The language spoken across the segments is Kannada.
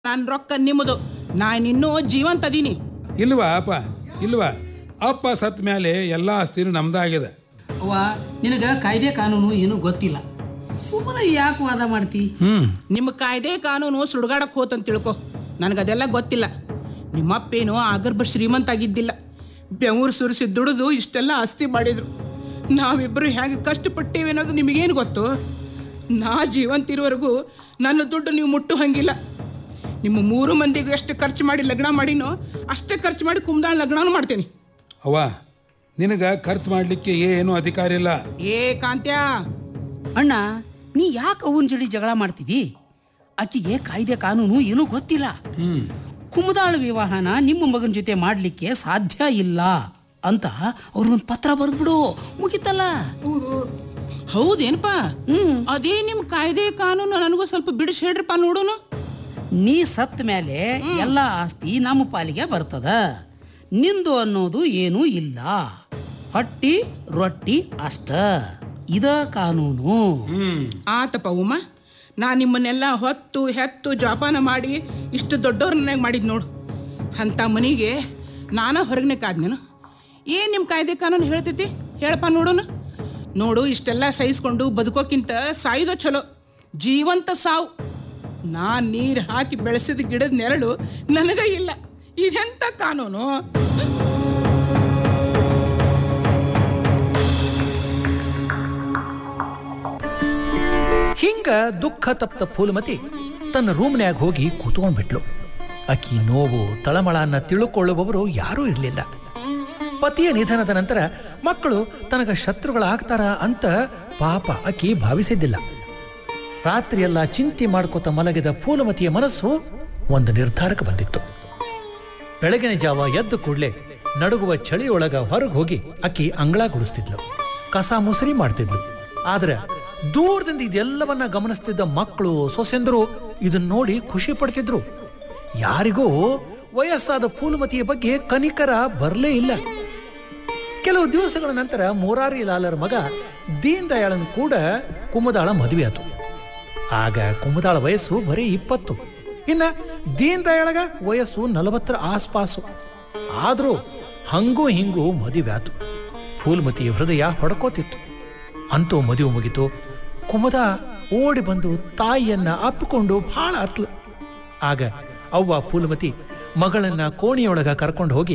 ನಾನು ರೊಕ್ಕ ನಿಮ್ಮದು ನಾನು ಇನ್ನೂ ಜೀವಂತ ಅದೀನಿ ಇಲ್ವಾ ಅಪ್ಪ ಇಲ್ವಾ ಅಪ್ಪ ಸತ್ ಮೇಲೆ ಎಲ್ಲ ಆಸ್ತಿನೂ ನಮ್ದಾಗಿದೆ ಅವ್ವ ನಿನಗೆ ಕಾಯ್ದೆ ಕಾನೂನು ಏನೂ ಗೊತ್ತಿಲ್ಲ ಸುಮ್ಮನೆ ಯಾಕೆ ವಾದ ಮಾಡ್ತಿ ಹ್ಮ್ ನಿಮ್ಮ ಕಾಯ್ದೆ ಕಾನೂನು ಸುಡುಗಾಡಕ್ಕೆ ಹೋತಂತ ತಿಳ್ಕೊ ನನಗದೆಲ್ಲ ಗೊತ್ತಿಲ್ಲ ನಿಮ್ಮಪ್ಪೇನು ಆಗರ್ಭ ಶ್ರೀಮಂತ ಆಗಿದ್ದಿಲ್ಲ ಬೆವರು ಸುರಿಸಿ ದುಡಿದು ಇಷ್ಟೆಲ್ಲ ಆಸ್ತಿ ಮಾಡಿದ್ರು ನಾವಿಬ್ಬರು ಹೇಗೆ ಕಷ್ಟಪಟ್ಟೇವೆ ಅನ್ನೋದು ನಿಮಗೇನು ಗೊತ್ತು ನಾ ಜೀವಂತಿರುವವರೆಗೂ ನನ್ನ ದುಡ್ಡು ನೀವು ಮುಟ್ಟು ಹಂಗಿಲ್ಲ ನಿಮ್ಮ ಮೂರು ಮಂದಿಗೂ ಎಷ್ಟು ಖರ್ಚು ಮಾಡಿ ಲಗ್ನ ಮಾಡಿನೋ ಅಷ್ಟೇ ಖರ್ಚು ಮಾಡಿ ಕುಮ್ದಾಳ ಲಗ್ನನೂ ಮಾಡ್ತೇನೆ ಅವ್ವ ನಿನಗೆ ಖರ್ಚು ಮಾಡಲಿಕ್ಕೆ ಏನು ಅಧಿಕಾರ ಇಲ್ಲ ಏ ಕಾಂತ್ಯ ಅಣ್ಣ ನೀ ಯಾಕೆ ಅವನ ಜಡಿ ಜಗಳ ಮಾಡ್ತಿದಿ ಆಕಿಗೆ ಕಾಯ್ದೆ ಕಾನೂನು ಏನೂ ಗೊತ್ತಿಲ್ಲ ಹ್ಮ್ ಕುಮದಾಳ ವಿವಾಹನ ನಿಮ್ಮ ಮಗನ ಜೊತೆ ಮಾಡಲಿಕ್ಕೆ ಸಾಧ್ಯ ಇಲ್ಲ ಅಂತ ಅವ್ರಿಗೊಂದು ಪತ್ರ ಬರೆದ್ಬಿಡು ಮುಗಿತಲ್ಲ ಹೌದೇನಪ್ಪ ಹ್ಮ್ ಅದೇ ನಿಮ್ಮ ಕಾಯ್ದೆ ಕಾನೂನು ನನಗೂ ಸ್ವಲ್ಪ ಬಿಡಿಸಿ ಹೇಳ್ರಪ್ಪ ನೋಡೋನು ನೀ ಸತ್ತ ಮೇಲೆ ಎಲ್ಲ ಆಸ್ತಿ ನಮ್ಮ ಪಾಲಿಗೆ ಬರ್ತದ ನಿಂದು ಅನ್ನೋದು ಏನೂ ಇಲ್ಲ ಹೊಟ್ಟಿ ರೊಟ್ಟಿ ಅಷ್ಟ ಇದ ಕಾನೂನು ಹ್ಮ್ ಆತಪ್ಪ ಉಮ್ಮ ನಾ ನಿಮ್ಮನ್ನೆಲ್ಲ ಹೊತ್ತು ಹೆತ್ತು ಜೋಪಾನ ಮಾಡಿ ಇಷ್ಟು ದೊಡ್ಡವ್ರನ್ನಾಗ ಮಾಡಿದ್ ನೋಡು ಅಂಥ ಮನೆಗೆ ನಾನ ಹೊರಗನೆ ಕಾದ್ನೇನು ಏನು ನಿಮ್ಮ ಕಾಯ್ದೆ ಕಾನೂನು ಹೇಳ್ತೈತಿ ಹೇಳಪ್ಪ ನೋಡೋಣ ನೋಡು ಇಷ್ಟೆಲ್ಲ ಸಹಿಸ್ಕೊಂಡು ಬದುಕೋಕ್ಕಿಂತ ಸಾಯ್ದೋ ಚಲೋ ಜೀವಂತ ಸಾವು ನಾ ನೀರು ಹಾಕಿ ಬೆಳೆಸಿದ ಗಿಡದ ನೆರಳು ನನಗ ಇಲ್ಲ ಇದೆಂಥ ಕಾನೂನು ಹಿಂಗ ದುಃಖ ತಪ್ತ ಫೂಲಮತಿ ತನ್ನ ರೂಮ್ನ್ಯಾಗ ಹೋಗಿ ಕೂತ್ಕೊಂಡ್ಬಿಟ್ಲು ಅಕ್ಕಿ ನೋವು ತಳಮಳನ್ನ ತಿಳುಕೊಳ್ಳುವವರು ಯಾರೂ ಇರಲಿಲ್ಲ ಪತಿಯ ನಿಧನದ ನಂತರ ಮಕ್ಕಳು ತನಗ ಶತ್ರುಗಳಾಗ್ತಾರ ಅಂತ ಪಾಪ ಅಕ್ಕಿ ಭಾವಿಸಿದ್ದಿಲ್ಲ ರಾತ್ರಿಯೆಲ್ಲ ಚಿಂತೆ ಮಾಡ್ಕೋತ ಮಲಗಿದ ಫೂಲಮತಿಯ ಮನಸ್ಸು ಒಂದು ನಿರ್ಧಾರಕ್ಕೆ ಬಂದಿತ್ತು ಬೆಳಗಿನ ಜಾವ ಎದ್ದು ಕೂಡಲೇ ನಡುಗುವ ಚಳಿಯೊಳಗ ಹೊರಗೆ ಹೋಗಿ ಅಕ್ಕಿ ಅಂಗಳ ಗುಡಿಸ್ತಿದ್ಲು ಕಸ ಮುಸರಿ ಮಾಡ್ತಿದ್ಲು ಆದ್ರೆ ದೂರದಿಂದ ಇದೆಲ್ಲವನ್ನ ಗಮನಿಸ್ತಿದ್ದ ಮಕ್ಕಳು ಸೊಸೆಂದರು ಇದನ್ನ ನೋಡಿ ಖುಷಿ ಪಡ್ತಿದ್ರು ಯಾರಿಗೂ ವಯಸ್ಸಾದ ಫೂಲಮತಿಯ ಬಗ್ಗೆ ಕನಿಕರ ಬರಲೇ ಇಲ್ಲ ಕೆಲವು ದಿವಸಗಳ ನಂತರ ಮುರಾರಿ ಲಾಲರ ಮಗ ದೀನ್ ದಯಾಳನ್ ಕೂಡ ಕುಮದಾಳ ಮದುವೆ ಆತು ಆಗ ಕುಮದಾಳ ವಯಸ್ಸು ಬರೀ ಇಪ್ಪತ್ತು ಇನ್ನ ದೀನ್ ದಯಾಳಗ ವಯಸ್ಸು ನಲವತ್ತರ ಆಸ್ಪಾಸು ಆದ್ರೂ ಹಂಗೂ ಹಿಂಗೂ ಮದುವೆ ಆತು ಫೂಲ್ಮತಿಯ ಹೃದಯ ಹೊಡ್ಕೋತಿತ್ತು ಅಂತೂ ಮದುವೆ ಮುಗಿತು ಕುಮದ ಓಡಿ ಬಂದು ತಾಯಿಯನ್ನ ಅಪ್ಪಿಕೊಂಡು ಬಹಳ ಅತ್ಲು ಆಗ ಅವ್ವ ಫೂಲ್ಮತಿ ಮಗಳನ್ನ ಕೋಣೆಯೊಳಗ ಕರ್ಕೊಂಡು ಹೋಗಿ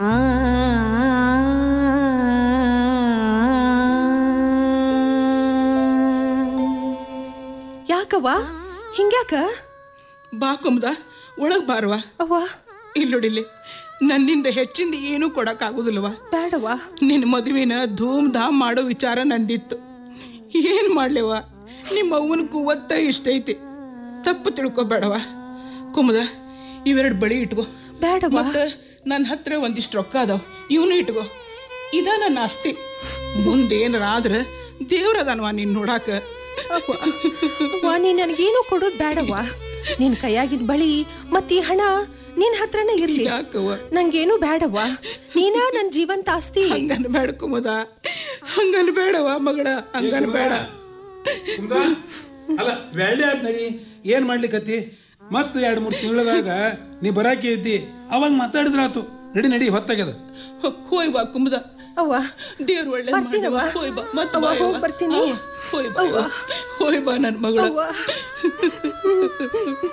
ಯಾಕವ್ವ ಹಿಂಗ್ಯಾಕ ಬಾ ಕುಮ್ದ ಒಳಗೆ ಬಾರವಾ ಅವ್ವ ಇಲ್ಲೊಡಿಲಿ ನನ್ನಿಂದ ಹೆಚ್ಚಿಂದ ಏನೂ ಕೊಡಕ್ಕಾಗೋದಿಲ್ವಾ ಬೇಡವ್ವ ನಿನ್ನ ಮದುವೆನ ಧೂಮ್ ಧಾಮ್ ಮಾಡೋ ವಿಚಾರ ನಂದಿತ್ತು ಏನು ಮಾಡ್ಲೇವ ನಿಮ್ಮ ಅವ್ವನ ಕುವತ್ತ ಇಷ್ಟ ಐತಿ ತಪ್ಪು ತಿಳ್ಕೊಬೇಡವ ಕುಮದ ಇವೆರಡು ಬಳಿ ಇಟ್ಕೋ ಬೇಡವ್ವ ಮತ್ತ ನನ್ನ ಹತ್ರ ಒಂದಿಷ್ಟು ರೊಕ್ಕ ಅದಾವ ಇವನು ಇಟ್ಕೋ ಇದ ನನ್ನ ಆಸ್ತಿ ಮುಂದೇನಾರ ಆದ್ರೆ ದೇವ್ರದನ್ವಾ ನೀನ್ ನೋಡಾಕ ಅವ್ವ ನೀ ನನಗೇನು ಕೊಡೋದ್ ಬೇಡವ್ವ ನಿನ್ ಕೈಯಾಗಿದ್ ಬಳಿ ಮತ್ ಈ ಹಣ ನಿನ್ ಹತ್ರನೇ ಇರ್ಲಿ ಯಾಕವ್ವ ನಂಗೇನು ಬೇಡವ್ವ ನೀನ ನನ್ ಜೀವಂತ ಆಸ್ತಿ ಹಂಗನ್ ಬೇಡ ಕುಮದ ಹಂಗನ್ ಬೇಡವ ಮಗಳ ಹಂಗನ್ ಬೇಡ ಕುಮ್ದಾ? ಅಲ್ಲ ಬೆಳ್ಳಿ ಆದ್ ನಡಿ ಏನ್ ಮಾಡ್ಲಿಕ್ಕತ್ತಿ ಮತ್ತು ಎರಡು ಮೂರು ತಿಂಗಳದಾಗ ನೀ ಬರಾಕಿ ಐತಿ ಅವಾಗ ಮಾತಾಡಿದ್ರಾತು ನಡಿ ನಡಿ ಹೊತ್ತಾಗ್ಯದ ಹೋಯ್ ಬಾ ಕುಮದ ಅವ್ವ ದೇವ್ರ ಒಳ್ಳೆ ಬರ್ತೀನವ್ವ. ಹೋಯ್ ಬಾ ಮತ್ತ ಅವ್ವ, ಹೋಗ್ ಬರ್ತೀನಿ. ಹೋಯ್ ಬಾ ಹೋಯ್ ಬಾ ನನ್ನ ಮಗಳ ಅವ್ವ